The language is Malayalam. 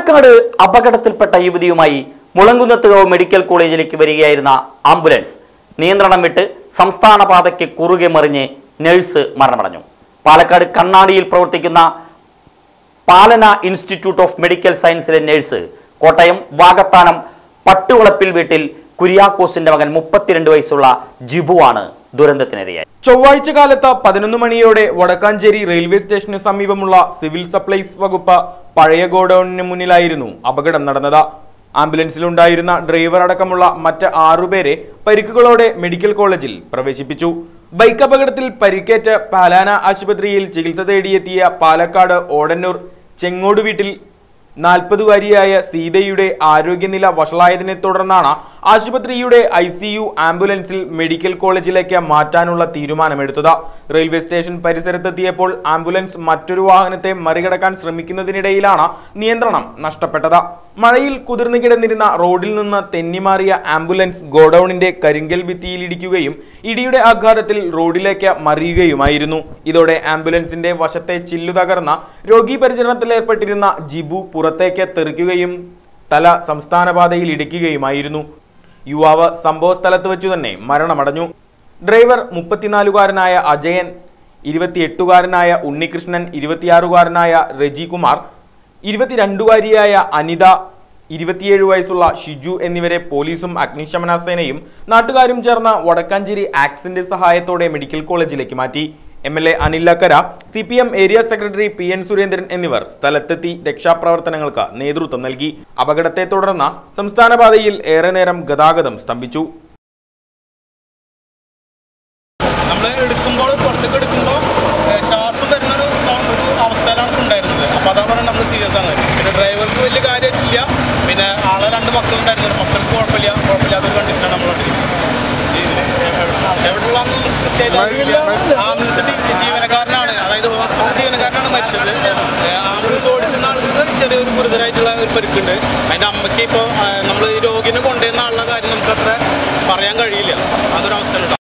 പാലക്കാട് അപകടത്തിൽപ്പെട്ട യുവതിയുമായി മുളങ്കുന്നത്തുകാവ് മെഡിക്കൽ കോളേജിലേക്ക് വരികയായിരുന്ന ആംബുലൻസ് നിയന്ത്രണം വിട്ട് സംസ്ഥാന പാതയ്ക്ക് കുറുകെ മറിഞ്ഞ് നഴ്സ് മരണമടഞ്ഞു പാലക്കാട് കണ്ണാടിയിൽ പ്രവർത്തിക്കുന്ന പാലന ഇൻസ്റ്റിറ്റ്യൂട്ട് ഓഫ് മെഡിക്കൽ സയൻസിലെ നഴ്സ് കോട്ടയം വാകത്താനം പട്ടുവളപ്പിൽ വീട്ടിൽ കുര്യാക്കോസിന്റെ മകൻ മുപ്പത്തിരണ്ട് വയസ്സുള്ള ജിബുവാണ് ദുരന്തത്തിനിരയായി ചൊവ്വാഴ്ച കാലത്ത് പതിനൊന്ന് മണിയോടെ വടക്കാഞ്ചേരി റെയിൽവേ സ്റ്റേഷന് സമീപമുള്ള സിവിൽ സപ്ലൈസ് വകുപ്പ് പഴയ ഗോഡൌണിന് മുന്നിലായിരുന്നു അപകടം നടന്നത് ആംബുലൻസിലുണ്ടായിരുന്ന ഡ്രൈവർ അടക്കമുള്ള മറ്റ് ആറുപേരെ പരിക്കുകളോടെ മെഡിക്കൽ കോളേജിൽ പ്രവേശിപ്പിച്ചു ബൈക്ക് അപകടത്തിൽ പരിക്കേറ്റ് പാലാന ആശുപത്രിയിൽ ചികിത്സ തേടിയെത്തിയ പാലക്കാട് ഓടന്നൂർ ചെങ്ങോട് വീട്ടിൽ നാൽപ്പതുകാരിയായ സീതയുടെ ആരോഗ്യനില വഷളായതിനെ തുടർന്നാണ് ആശുപത്രിയുടെ ഐ സി യു ആംബുലൻസിൽ മെഡിക്കൽ കോളേജിലേക്ക് മാറ്റാനുള്ള തീരുമാനമെടുത്തത് റെയിൽവേ സ്റ്റേഷൻ പരിസരത്തെത്തിയപ്പോൾ ആംബുലൻസ് മറ്റൊരു വാഹനത്തെ മറികടക്കാൻ ശ്രമിക്കുന്നതിനിടയിലാണ് നിയന്ത്രണം നഷ്ടപ്പെട്ടത് മഴയിൽ കുതിർന്നു കിടന്നിരുന്ന റോഡിൽ നിന്ന് തെന്നിമാറിയ ആംബുലൻസ് ഗോഡൌണിന്റെ കരിങ്കൽ ഭിത്തിയിലിടിക്കുകയും ഇടിയുടെ ആഘാതത്തിൽ റോഡിലേക്ക് മറിയുകയുമായിരുന്നു ഇതോടെ ആംബുലൻസിന്റെ വശത്തെ ചില്ലു തകർന്ന രോഗീ പരിചരണത്തിൽ ഏർപ്പെട്ടിരുന്ന ജിബു പുറത്തേക്ക് തെറിക്കുകയും തല സംസ്ഥാന പാതയിൽ ഇടിക്കുകയുമായിരുന്നു യുവാവ് സംഭവ സ്ഥലത്ത് വെച്ചു തന്നെ മരണമടഞ്ഞു ഡ്രൈവർ മുപ്പത്തിനാലുകാരനായ അജയൻ ഇരുപത്തിയെട്ടുകാരനായ ഉണ്ണികൃഷ്ണൻ ഇരുപത്തിയാറുകാരനായ റെജി കുമാർ ഇരുപത്തിരണ്ടുകാരിയായ അനിത ഇരുപത്തിയേഴ് വയസ്സുള്ള ഷിജു എന്നിവരെ പോലീസും അഗ്നിശമന സേനയും നാട്ടുകാരും ചേർന്ന വടക്കാഞ്ചേരി ആക്സിന്റെ സഹായത്തോടെ മെഡിക്കൽ കോളേജിലേക്ക് മാറ്റി M L A Anil Akkara C P M area secretary P N Surendran എന്നിവർ സ്ഥലത്തെത്തി രക്ഷാപ്രവർത്തനങ്ങൾക്ക് നേതൃത്വം നൽകി അപകടത്തെ തുടർന്ന് സംസ്ഥാന പാതയിൽ ഏറെ നേരം ഗതാഗതം സ്തംഭിച്ചു നമ്മൾ എടുക്കുമ്പോൾ പുറത്തേക്ക് എടുക്കുമ്പോൾ ശ്വാസം വരുന്ന ഒരു സൗണ്ട് ഒരു അവസ്ഥയിലാണ് ഇപ്പൊ ഉണ്ടായിരുന്നത് അപ്പോൾ അതാണ് പറഞ്ഞാൽ നമ്മൾ സീരിയസ് ആണ് പിന്നെ ഡ്രൈവർക്ക് വലിയ കാര്യമായിട്ടില്ല പിന്നെ ആളെ രണ്ട് മക്കളുണ്ടായിരുന്നു മക്കൾക്ക് കുഴപ്പമില്ല കുഴപ്പമില്ലാത്തൊരു കണ്ടീഷനാണ് നമ്മളോട് എവിടെയുള്ളതെന്ന് കൃത്യമായിട്ട് ആംബുലൻസ് ജീവനക്കാരനാണ് അതായത് ഹോസ്പിറ്റൽ ജീവനക്കാരനാണ് മരിച്ചത് ആംബുലൻസ് ഓടിച്ചിരുന്ന ആൾക്ക് ചെറിയൊരു ഗുരുതരമായിട്ടുള്ള ഒരു പരിക്കുണ്ട് അതിൻ്റെ അമ്മയ്ക്ക് ഇപ്പോൾ നമ്മൾ ഈ രോഗിനെ